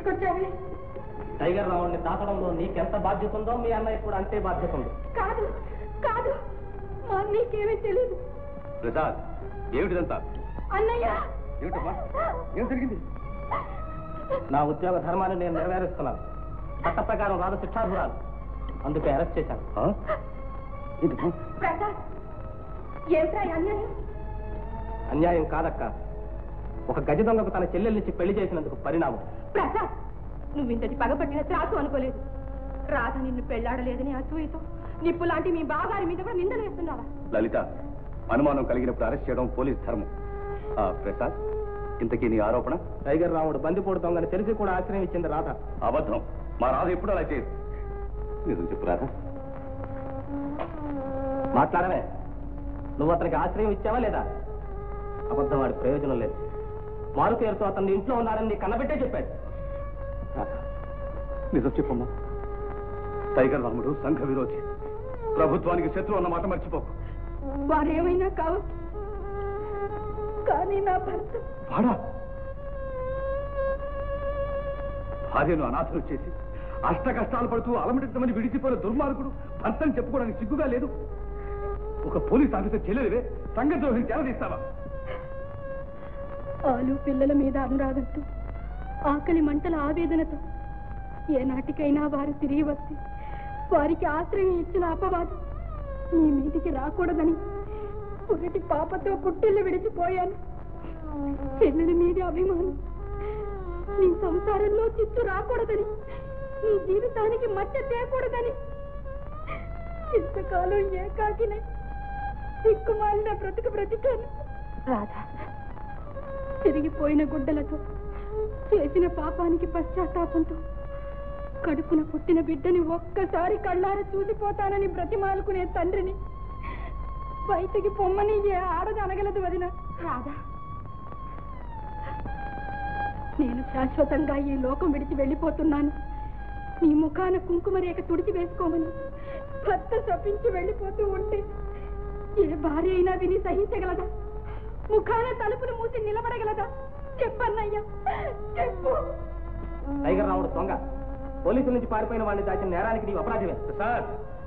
తీసుకొచ్చావే tiger రావుడిని దాచడంలో నీకెంత బాధ్యత ఉందో మీ అన్నయ్య కూడా అంతే బాధ్యత ఉంది కాదు కాదు మా నీకేమీ తెలియదు ప్రసాద్ ఏమిటిదంతా అన్నయ్య ఏమిటమ్మా ఏం జరిగింది నా ఉద్యోగ ధర్మాన్ని నేను నెరవేరుస్తున్నాను చట్ట ప్రకారం రాదు శిక్షార్హురాలు అందుకే అరెస్ట్ చేశాను ఆ? ఏంటమ్మా? ప్రసాద్ ఏమిటా ఈ అన్యాయం అన్యాయం కాదక్క ఒక గజ దొంగకు తన చెల్లెల్నిచ్చి పెళ్లి చేసినందుకు పరిణామం ప్రసాద్ నువ్వు ఇంతటి పగపట్టిన త్రాసు అనుకోలేదు రాధ నిన్ను పెళ్లాడలేదని అసూయతో నిప్పు లాంటి మీ బావగారి మీద కూడా నిందలు వేస్తున్నావా లలిత అనుమానం కలిగినప్పుడు అరెస్ట్ చేయడం పోలీస్ ధర్మం ఆ, ప్రసాద్ ఇంతకీ నీ ఆరోపణ టైగర్ రాముడు బందిపోడు దొంగని తెలిసి కూడా ఆశ్రయం ఇచ్చింది రాధ అబద్ధం మా రాధ ఎప్పుడు అలా చేయదు నిజం చెప్పు రాధ మాట్లాడవే నువ్వు అతనికి ఆశ్రయం ఇచ్చావా లేదా అబద్ధం వాడి ప్రయోజనం లేదు మారు పేరుతో అతన్ని ఇంట్లో ఉన్నాడని నీ కన్నబెట్టే చెప్పాడు రాధ, నిజం చెప్పమ్మా టైగర్ రాముడు సంఘ విరోధి ప్రభుత్వానికి శత్రువు అన్న మాట మర్చిపోకు వారేమైనా కావచ్చు కానీ నా భర్త వాడా భార్యను అనాథలు చేసి అష్ట కష్టాలు పడుతూ అలమటిద్దామని విడిచిపోయిన దుర్మార్గుడు భర్తని చెప్పుకోవడానికి సిగ్గుగా లేదు ఒక పోలీస్ ఆఫీసర్ చెల్లెలివే సంఘ ద్రోహిని చేరదీస్తావా ఆలు పిల్లల మీద అనురాగంతో ఆకలి మంటల ఆవేదనతో ఏనాటికైనా వారు తిరిగి వచ్చి వారికి ఆశ్రయం ఇచ్చిన అపవాదం నీ మీదికి రాకూడదని పుర్రటి పాపతో పుట్టిల్లు విడిచిపోయాను చెల్లెల మీద అభిమానం నీ సంసారంలో చిత్తు రాకూడదని నీ జీవితానికి మచ్చ తేకూడదని ఇంతకాలం ఏకాకినే దిక్కుమాలిన బ్రతుకు బ్రతికాను రాధా తిరిగిపోయిన గుడ్డలతో చేసిన పాపానికి పశ్చాత్తాపంతో కడుపున పుట్టిన బిడ్డని ఒక్కసారి కళ్ళార చూసిపోతానని బ్రతిమాలుకునే తండ్రిని బయటికి పొమ్మని ఏ ఆడది అనగలదు వదిన రాధా నేను శాశ్వతంగా ఈ లోకం విడిచి వెళ్ళిపోతున్నాను నీ ముఖాన కుంకుమ రేఖ తుడిచి వేసుకోమని భర్త శపించి వెళ్ళిపోతూ ఉంటే ఏ భార్య అయినా విని సహించగలదా ముఖాన తలుపును మూసి నిలబడగలదా చెప్పన్నయ్యా చెప్పు టైగర్ రాముడు దొంగ పోలీసుల నుంచి పారిపోయిన వాడిని దాచిన నేరానికి నీవు అపరాధమే సార్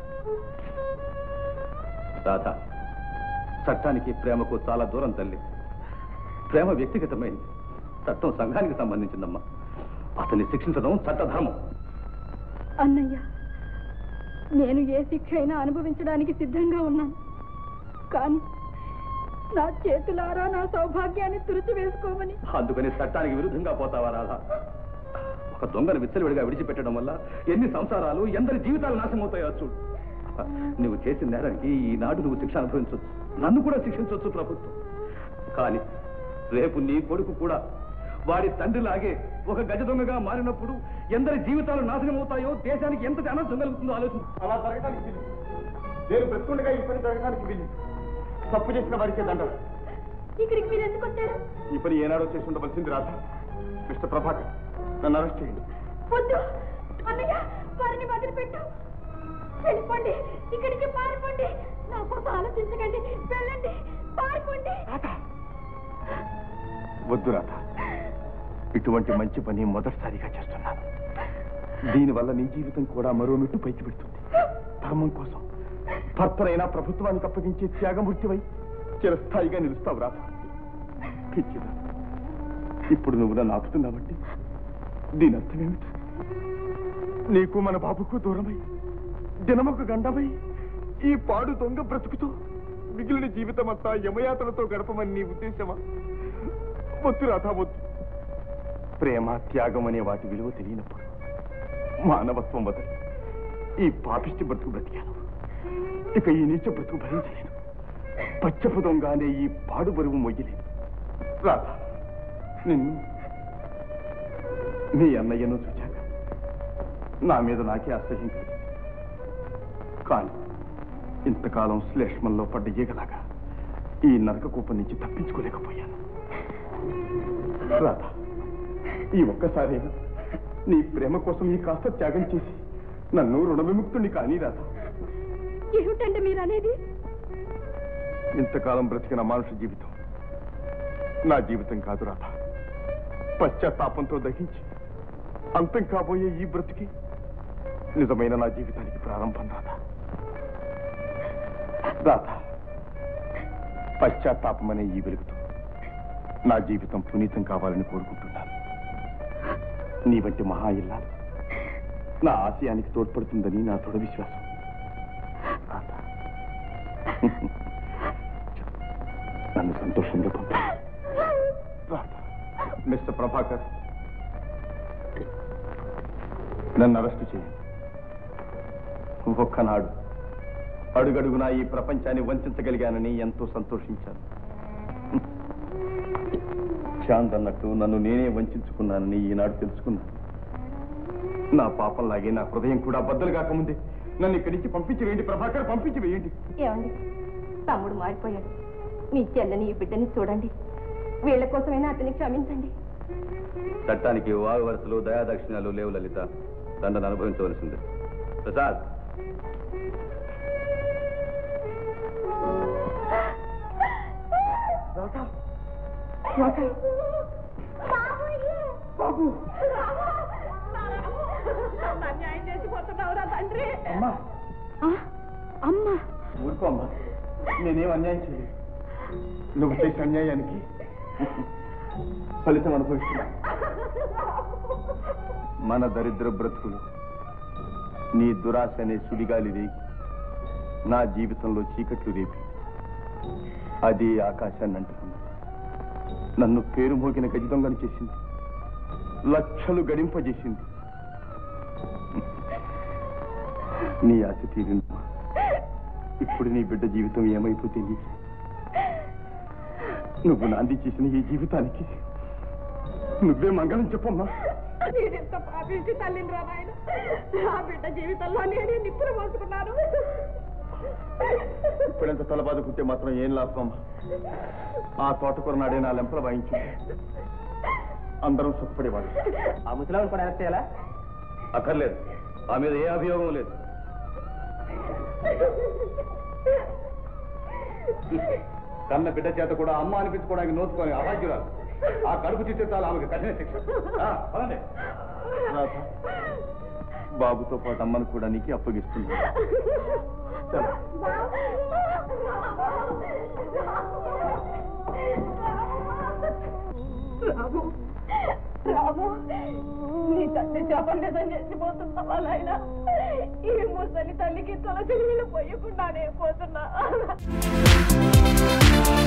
రాధ చట్టానికి ప్రేమకు చాలా దూరం తల్లి ప్రేమ వ్యక్తిగతమైంది చట్టం సంఘానికి సంబంధించిందమ్మా అతన్ని శిక్షించడం చట్టధర్మం అన్నయ్య నేను ఏ శిక్ష అయినా అనుభవించడానికి సిద్ధంగా ఉన్నాను కానీ నా చేతులారా నా సౌభాగ్యాన్ని తుడిచి వేసుకోమని అందుకని చట్టానికి విరుద్ధంగా పోతావా రాధా ఒక దొంగను విచ్చలవిడిగా విడిచిపెట్టడం వల్ల ఎన్ని సంసారాలు ఎందరి జీవితాలు నాశనమవుతాయో చూడు నువ్వు చేసిన నేరానికి ఈనాడు నువ్వు శిక్ష అనుభవించవచ్చు నన్ను కూడా శిక్షించవచ్చు ప్రభుత్వం కానీ రేపు నీ కొడుకు కూడా వాడి తండ్రిలాగే ఒక గజ దొంగగా మారినప్పుడు ఎందరి జీవితాలు నాశనమవుతాయో దేశానికి ఎంత అనర్థం కలుగుతుందో ఆలోచన అలా జరగడానికి వీలు నేను బ్రతుకుండగా ఈ పని జరగడానికి వీలు తప్పు చేసిన వారికే దండలు ఇక్కడికి మీరు ఎందుకు వచ్చారు ఈ పని ఏనాడో చేసి ఉండవలసింది రాధ మిస్టర్ ప్రభాకర్ నన్ను అరెస్ట్ చేయండి వద్దు అన్నయ్య వారిని వదిలిపెట్టు వెళ్ళిపోండి ఇక్కడికి పారిపోండి నా కోసం ఆలోచించకండి వెళ్ళండి పారిపోండి వద్దు రాధ ఇటువంటి మంచి పని మొదటిసారిగా చేస్తున్నాను దీనివల్ల నీ జీవితం కూడా మరో మెట్టు పైకి పెడుతుంది ధర్మం కోసం భర్తనైనా ప్రభుత్వానికి అప్పగించే త్యాగమూర్తివై చిరస్థాయిగా నిలుస్తావు రాధ పిచ్చిదా ఇప్పుడు నువ్వు నన్ను ఆపుతున్నావంటే దీని అర్థమేమిటి నీకు మన బాబుకు దూరమై దినమొక గండమై ఈ పాడు దొంగ బ్రతుకుతో మిగిలిన జీవితం అంతా యమయాతలతో గడపమని నీ ఉద్దేశమా వద్దు రాధా వద్దు ప్రేమ త్యాగం అనే వాటి విలువ తెలియనప్పుడు మానవత్వం వదలి ఈ పాపిష్టి బ్రతుకు బ్రతికాను ఇక ఈ నీచ బ్రతుకు భరించలేను పచ్చపు దొంగ అనే ఈ పాడు బరువు మొయ్యలేను రాధా నిన్ను మీ అన్నయ్యను చూచాక నా మీద నాకే అసహ్యం కలిగింది కానీ ఇంతకాలం శ్లేష్మంలో పడ్డ ఈగలాగా ఈ నరక కూపం నుంచి తప్పించుకోలేకపోయాను రాధా ఈ ఒక్కసారి నీ ప్రేమ కోసం ఈ కాస్త త్యాగం చేసి నన్ను రుణ విముక్తుని కానీ రాధా ఏమిటంటే మీరు అనేది ఇంతకాలం బ్రతికిన మానుష జీవితం నా జీవితం కాదు రాధా పశ్చాత్తాపంతో దహించి అంతం కాబోయే ఈ బ్రతికి నిజమైన నా జీవితానికి ప్రారంభం రాదా రాధా పశ్చాత్తాపమనే ఈ వెలుగుతో నా జీవితం పునీతం కావాలని కోరుకుంటున్నాను నీ వంటి మహా ఇల్లాలు నా ఆశయానికి తోడ్పడుతుందని నా దృఢ విశ్వాసం రాధా. నన్ను సంతోషంగా పంపా మిస్టర్ ప్రభాకర్ నన్ను అరెస్ట్ చేయండి ఒక్కనాడు అడుగడుగునా ఈ ప్రపంచాన్ని వంచగలిగానని ఎంతో సంతోషించాను చాంద్ అన్నట్టు నన్ను నేనే వంచుకున్నానని ఈనాడు తెలుసుకున్నాను నా పాపంలాగే నా హృదయం కూడా బద్దలు కాకముందే నన్ను ఇక్కడి నుంచి పంపించి వేయండి ప్రభాకర్ పంపించి వేయండి ఏమండి తమ్ముడు మారిపోయాడు మీ చెల్లని ఈ బిడ్డని చూడండి వీళ్ళ కోసమైనా అతన్ని క్షమించండి చట్టానికి వాగు వరుసలు దయాదక్షిణాలు లేవు లలిత దండను అనుభవించవలసిందే ప్రసాద్ అమ్మా ఆ, అమ్మా ఊరుకో అమ్మా నేనేం అన్యాయం చేయలేదు నువ్వు చేసిన అన్యాయానికి ఫలితం అనుభవిస్తున్నా మన దరిద్ర బ్రతుకులు నీ దురాశ అనే సుడిగాలి రేగి నా జీవితంలో చీకట్లు రేపి అది ఆకాశాన్ని అంటుకుంది నన్ను పేరు మోగిన గజ దొంగని చేసింది లక్షలు గడింపజేసింది నీ ఆశ తీరింది ఇప్పుడు నీ బిడ్డ జీవితం ఏమైపోతే నీకు నువ్వు నాంది చేసిన ఈ జీవితానికి నువ్వే మంగళం చెప్పమ్మా నేనెంత పాపించి తల్లిని రా నాయన ఆ బిడ్డ జీవితంలో నేనే నిప్పులు మోసుకున్నాను ఇప్పుడెంత తలబాదుకుంటే మాత్రం ఏం లాభం ఆ తోటకూర నాడే నా లెంపలు వాయించు అందరం సుఖపడేవాడు ఆ ముసలావిని కూడా అరెస్ట్ చేయాలా అక్కర్లేదు ఆ మీద ఏ అభియోగం లేదు కన్న బిడ్డ చేత కూడా అమ్మ అనిపించుకోవడానికి నోచుకొని అవాజ్యురాలు ఆ కడుపు తీస్తే చాలు ఆమెకు కఠిన శిక్ష ఆ, పదండి. రాధ, బాబుతో పాటు అమ్మను కూడా నీకు అప్పగిస్తుంది చలో. రాము రాము నీ తండ్రి చెప్పలేదని చచ్చిపోతున్నావా నాయన ఈ ముసలి తల్లికి తొలచి నీళ్ళు పోయకుండానే పోతున్నా